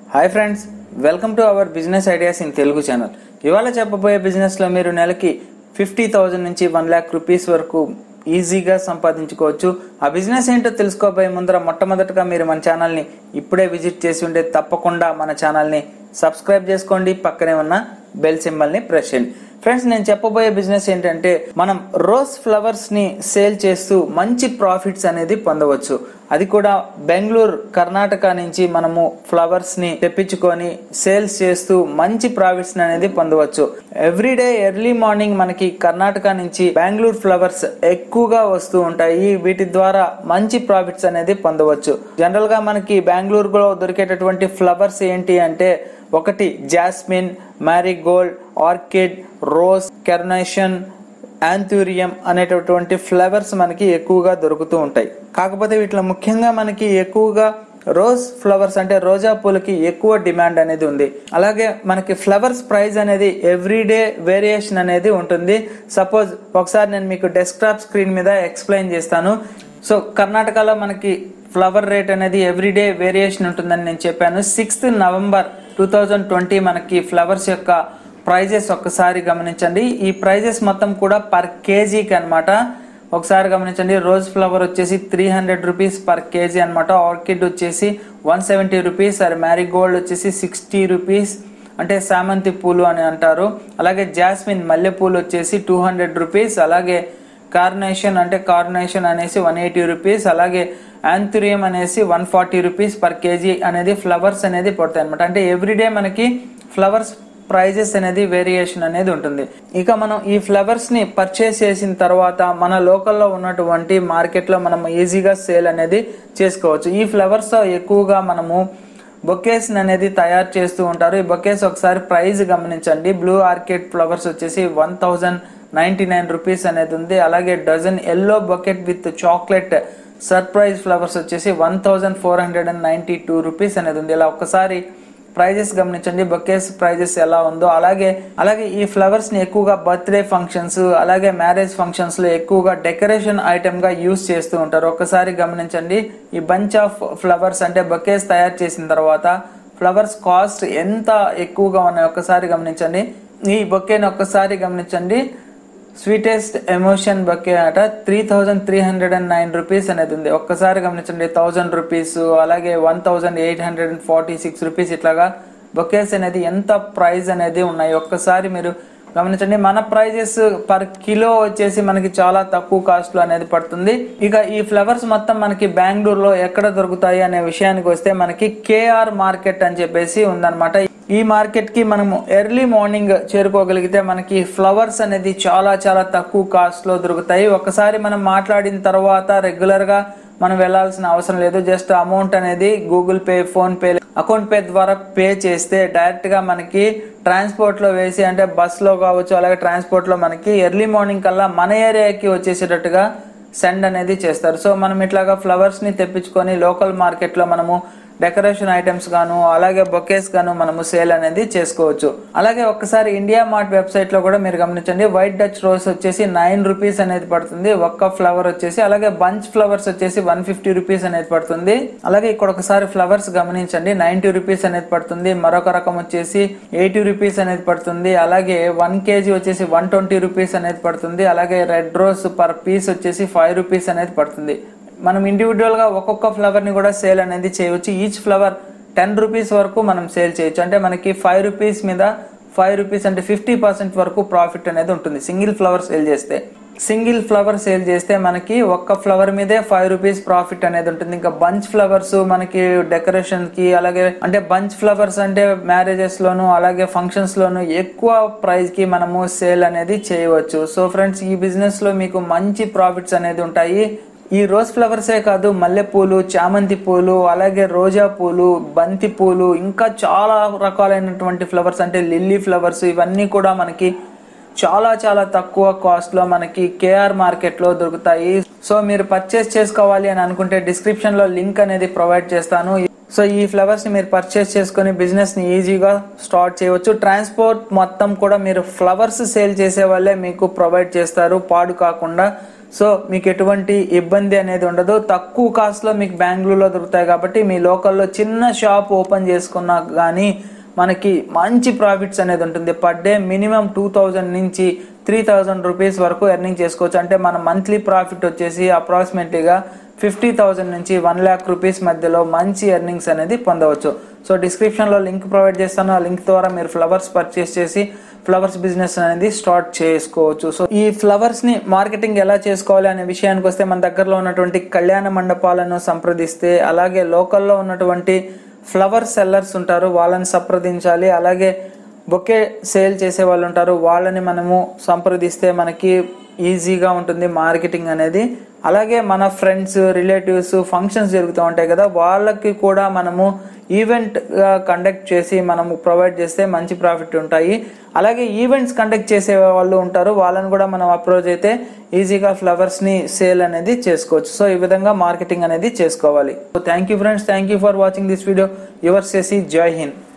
hi friends welcome to our business ideas in Telugu channel ఇవాళ చెప్పబోయే బిజినెస్లో మీరు నెలకి ఫిఫ్టీ థౌజండ్ నుంచి వన్ ల్యాక్ రూపీస్ వరకు ఈజీగా సంపాదించుకోవచ్చు ఆ బిజినెస్ ఏంటో తెలుసుకోబోయే ముందర మొట్టమొదటగా మీరు మన ఛానల్ని ఇప్పుడే విజిట్ చేసి ఉంటే తప్పకుండా మన ఛానల్ని సబ్స్క్రైబ్ చేసుకోండి పక్కనే ఉన్న బెల్ సింబల్ని ప్రెస్ చేయండి ఫ్రెండ్స్ నేను చెప్పబోయే బిజినెస్ ఏంటంటే మనం రోజ్ ఫ్లవర్స్ ని సేల్ చేస్తూ మంచి ప్రాఫిట్స్ అనేది పొందవచ్చు అది కూడా బెంగళూరు కర్ణాటక నుంచి మనము ఫ్లవర్స్ ని తెప్పించుకొని సేల్స్ చేస్తూ మంచి ప్రాఫిట్స్ అనేది పొందవచ్చు ఎవ్రీడే ఎర్లీ మార్నింగ్ మనకి కర్ణాటక నుంచి బెంగళూరు ఫ్లవర్స్ ఎక్కువగా వస్తూ ఉంటాయి వీటి ద్వారా మంచి ప్రాఫిట్స్ అనేది పొందవచ్చు జనరల్ గా మనకి బెంగళూరులో దొరికేటటువంటి ఫ్లవర్స్ ఏంటి అంటే ఒకటి jasmine marigold orchid rose carnation anthurium అనేటటువంటి ఫ్లవర్స్ మనకి ఎక్కువగా దొరుకుతూ ఉంటాయి కాకపోతే వీటిలో ముఖ్యంగా మనకి ఎక్కువగా రోజ్ ఫ్లవర్స్ అంటే రోజా పూలకి ఎక్కువ డిమాండ్ అనేది ఉంది అలాగే మనకి ఫ్లవర్స్ ప్రైస్ అనేది ఎవ్రీడే వేరియేషన్ అనేది ఉంటుంది సపోజ్ ఒకసారి నేను మీకు డెస్క్టాప్ స్క్రీన్ మీద ఎక్స్ప్లెయిన్ చేస్తాను సో కర్ణాటకలో మనకి ఫ్లవర్ రేట్ అనేది ఎవ్రీడే వేరియేషన్ ఉంటుందని నేను చెప్పాను sixth November two thousand twenty మనకి ఫ్లవర్స్ యొక్క ప్రైజెస్ ఒక్కసారి గమనించండి ఈ ప్రైజెస్ మొత్తం కూడా పర్ కేజీకి అన్నమాట ఒకసారి గమనించండి రోజ్ ఫ్లవర్ వచ్చేసి three hundred rupees per KG అనమాట ఆర్కిడ్ వచ్చేసి వన్ సెవెంటీ రూపీస్ আর మ్యారీగోల్డ్ వచ్చేసి సిక్స్టీ రూపీస్ అంటే సామంతి పూలు అని అంటారు అలాగే జాస్మిన్ మల్లెపూలు వచ్చేసి టూ హండ్రెడ్ రూపీస్ అలాగే కార్నేషన్ అంటే కార్నేషన్ అనేసి వన్ ఎయిటీ రూపీస్ అలాగే యాంథురియం అనేసి one forty rupees per KG అనేది ఫ్లవర్స్ అనేది పడతాయి అనమాట అంటే ఎవ్రీడే మనకి ఫ్లవర్స్ ప్రైజెస్ అనేది వేరియేషన్ అనేది ఉంటుంది ఇక మనం ఈ ఫ్లవర్స్ ని పర్చేస్ చేసిన తర్వాత మన లోకల్లో ఉన్నటువంటి మార్కెట్లో మనం ఈజీగా సేల్ అనేది చేసుకోవచ్చు ఈ ఫ్లవర్స్ తో ఎక్కువగా మనము బొకేస్ అనేది తయారు చేస్తూ ఉంటారు ఈ బొకేస్ ఒకసారి ప్రైస్ గమనించండి బ్లూ ఆర్కిడ్ ఫ్లవర్స్ వచ్చేసి one thousand ninety nine rupees అనేది ఉంది అలాగే dozen yellow bucket with chocolate surprise flowers వచ్చేసి one thousand four hundred and ninety two rupees అనేది ఉంది ఇలా ఒక్కసారి ప్రైజెస్ గమనించండి బొకేస్ ప్రైజెస్ ఎలా ఉందో అలాగే అలాగే ఈ ఫ్లవర్స్ ని ఎక్కువగా బర్త్డే ఫంక్షన్స్ అలాగే మ్యారేజ్ ఫంక్షన్స్ లో ఎక్కువగా డెకరేషన్ ఐటమ్ గా యూస్ చేస్తూ ఉంటారు ఒక్కసారి గమనించండి ఈ బంచ్ ఆఫ్ ఫ్లవర్స్ అంటే బొకేస్ తయారు చేసిన తర్వాత ఫ్లవర్స్ కాస్ట్ ఎంత ఎక్కువగా ఉన్నాయో ఒక్కసారి గమనించండి ఈ బొకేని ఒక్కసారి గమనించండి స్వీటెస్ట్ ఎమోషన్ బకే అట three thousand three hundred and nine rupees అనేది ఉంది ఒక్కసారి గమనించండి థౌజండ్ రూపీస్ అలాగే one thousand eight hundred and forty six rupees ఇట్లాగా బొకేస్ అనేది ఎంత ప్రైస్ అనేది ఉన్నాయి ఒక్కసారి మీరు గమనించండి మన ప్రైజెస్ పర్ కిలో వచ్చేసి మనకి చాలా తక్కువ కాస్ట్ లో అనేది పడుతుంది ఇక ఈ ఫ్లవర్స్ మొత్తం మనకి బెంగళూరులో ఎక్కడ దొరుకుతాయి అనే విషయానికి వస్తే మనకి కేఆర్ మార్కెట్ అని చెప్పేసి ఉందన్నమాట ఈ మార్కెట్ కి మనము ఎర్లీ మార్నింగ్ చేరుకోగలిగితే మనకి ఫ్లవర్స్ అనేది చాలా చాలా తక్కువ కాస్ట్ లో దొరుకుతాయి ఒకసారి మనం మాట్లాడిన తర్వాత రెగ్యులర్ గా మనం వెళ్లాల్సిన అవసరం లేదు జస్ట్ అమౌంట్ అనేది Google Pay PhonePe account pay ద్వారా పే చేస్తే డైరెక్ట్ గా మనకి ట్రాన్స్పోర్ట్ లో వేసి అంటే బస్ లో కావచ్చు అలాగే ట్రాన్స్పోర్ట్ లో మనకి ఎర్లీ మార్నింగ్ కల్లా మన ఏరియాకి వచ్చేసేటట్టుగా సెండ్ అనేది చేస్తారు సో మనం ఇట్లాగా ఫ్లవర్స్ ని తెప్పించుకొని లోకల్ మార్కెట్ లో మనము డెకరేషన్ ఐటమ్స్ గాను అలాగే బొకేస్ గాను మనము సేల్ అనేది చేసుకోవచ్చు అలాగే ఒక్కసారి ఇండియా మార్ట్ వెబ్సైట్ లో కూడా మీరు గమనించండి వైట్ డచ్ రోజ్ వచ్చేసి నైన్ రూపీస్ అనేది పడుతుంది ఒక్క ఫ్లవర్ వచ్చేసి అలాగే బంచ్ ఫ్లవర్స్ వచ్చేసి వన్ ఫిఫ్టీ రూపీస్ అనేది పడుతుంది అలాగే ఇక్కడ ఒకసారి ఫ్లవర్స్ గమనించండి నైన్టీ రూపీస్ అనేది పడుతుంది మరొక రకం వచ్చేసి ఎయిటీ రూపీస్ అనేది పడుతుంది అలాగే వన్ కేజీ వచ్చేసి వన్ ట్వంటీ రూపీస్ అనేది పడుతుంది అలాగే రెడ్ రోజ్ పర్ పీస్ వచ్చేసి ఫైవ్ రూపీస్ అనేది పడుతుంది మనం ఇండివిజువల్ గా ఒక్కొక్క ఫ్లవర్ ని కూడా సేల్ అనేది చేయవచ్చు ఈచ్ ఫ్లవర్ టెన్ రూపీస్ వరకు మనం సేల్ చేయొచ్చు అంటే మనకి ఫైవ్ రూపీస్ మీద ఫైవ్ రూపీస్ అంటే ఫిఫ్టీ పర్సెంట్ వరకు ప్రాఫిట్ అనేది ఉంటుంది సింగిల్ ఫ్లవర్ సేల్ చేస్తే సింగిల్ ఫ్లవర్ సేల్ చేస్తే మనకి ఒక్క ఫ్లవర్ మీదే ఫైవ్ రూపీస్ ప్రాఫిట్ అనేది ఉంటుంది ఇంకా బంచ్ ఫ్లవర్స్ మనకి డెకరేషన్ కి అలాగే అంటే బంచ్ ఫ్లవర్స్ అంటే మ్యారేజెస్ లోను అలాగే ఫంక్షన్స్ లోను ఎక్కువ ప్రైస్ కి మనము సేల్ అనేది చేయవచ్చు సో ఫ్రెండ్స్ ఈ బిజినెస్ లో మీకు మంచి ప్రాఫిట్స్ అనేది ఉంటాయి ఈ రోజ్ ఫ్లవర్సే కాదు మల్లెపూలు చామంతి పూలు అలాగే రోజా పూలు బంతి పూలు ఇంకా చాలా రకాలైనటువంటి ఫ్లవర్స్ అంటే లిల్లీ ఫ్లవర్స్ ఇవన్నీ కూడా మనకి చాలా చాలా తక్కువ కాస్ట్ లో మనకి కేఆర్ మార్కెట్ లో దొరుకుతాయి సో మీరు పర్చేస్ చేసుకోవాలి అని అనుకుంటే డిస్క్రిప్షన్ లో లింక్ అనేది ప్రొవైడ్ చేస్తాను సో ఈ ఫ్లవర్స్ ని మీరు పర్చేస్ చేసుకుని బిజినెస్ ని ఈజీగా స్టార్ట్ చేయవచ్చు ట్రాన్స్పోర్ట్ మొత్తం కూడా మీరు ఫ్లవర్స్ సేల్ చేసే వాళ్ళే మీకు ప్రొవైడ్ చేస్తారు పాడు కాకుండా సో మీకు ఎటువంటి ఇబ్బంది అనేది ఉండదు తక్కువ కాస్ట్లో మీకు బెంగళూరులో దొరుకుతాయి కాబట్టి మీ లోకల్లో చిన్న షాప్ ఓపెన్ చేసుకున్నా కానీ మనకి మంచి ప్రాఫిట్స్ అనేది ఉంటుంది per day minimum two thousand నుంచి త్రీ థౌజండ్ రూపీస్ వరకు ఎర్నింగ్ చేసుకోవచ్చు అంటే మన మంత్లీ ప్రాఫిట్ వచ్చేసి అప్రాక్సిమేట్లీగా ఫిఫ్టీ థౌజండ్ నుంచి వన్ ల్యాక్ రూపీస్ మధ్యలో మంచి ఎర్నింగ్స్ అనేది పొందవచ్చు సో డిస్క్రిప్షన్లో లింక్ ప్రొవైడ్ చేస్తాను ఆ లింక్ ద్వారా మీరు ఫ్లవర్స్ పర్చేస్ చేసి ఫ్లవర్స్ బిజినెస్ అనేది స్టార్ట్ చేసుకోవచ్చు సో ఈ ఫ్లవర్స్ ని మార్కెటింగ్ ఎలా చేసుకోవాలి అనే విషయానికి వస్తే మన దగ్గరలో ఉన్నటువంటి కళ్యాణ మండపాలను సంప్రదిస్తే అలాగే లోకల్లో ఉన్నటువంటి ఫ్లవర్ సెల్లర్స్ ఉంటారు వాళ్ళని సంప్రదించాలి అలాగే బొకే సేల్ చేసే వాళ్ళు ఉంటారు వాళ్ళని మనము సంప్రదిస్తే మనకి ఈజీగా ఉంటుంది మార్కెటింగ్ అనేది అలాగే మన ఫ్రెండ్స్ రిలేటివ్స్ ఫంక్షన్స్ జరుగుతూ ఉంటాయి కదా వాళ్ళకి కూడా మనము ఈవెంట్ కండక్ట్ చేసి మనము ప్రొవైడ్ చేస్తే మంచి ప్రాఫిట్ ఉంటాయి అలాగే ఈవెంట్స్ కండక్ట్ చేసే వాళ్ళు ఉంటారు వాళ్ళని కూడా మనం అప్రోచ్ అయితే ఈజీగా ఫ్లవర్స్ని సేల్ అనేది చేసుకోవచ్చు సో ఈ విధంగా మార్కెటింగ్ అనేది చేసుకోవాలి so thank you friends thank you for watching this video యువర్ చేసి జై హింద్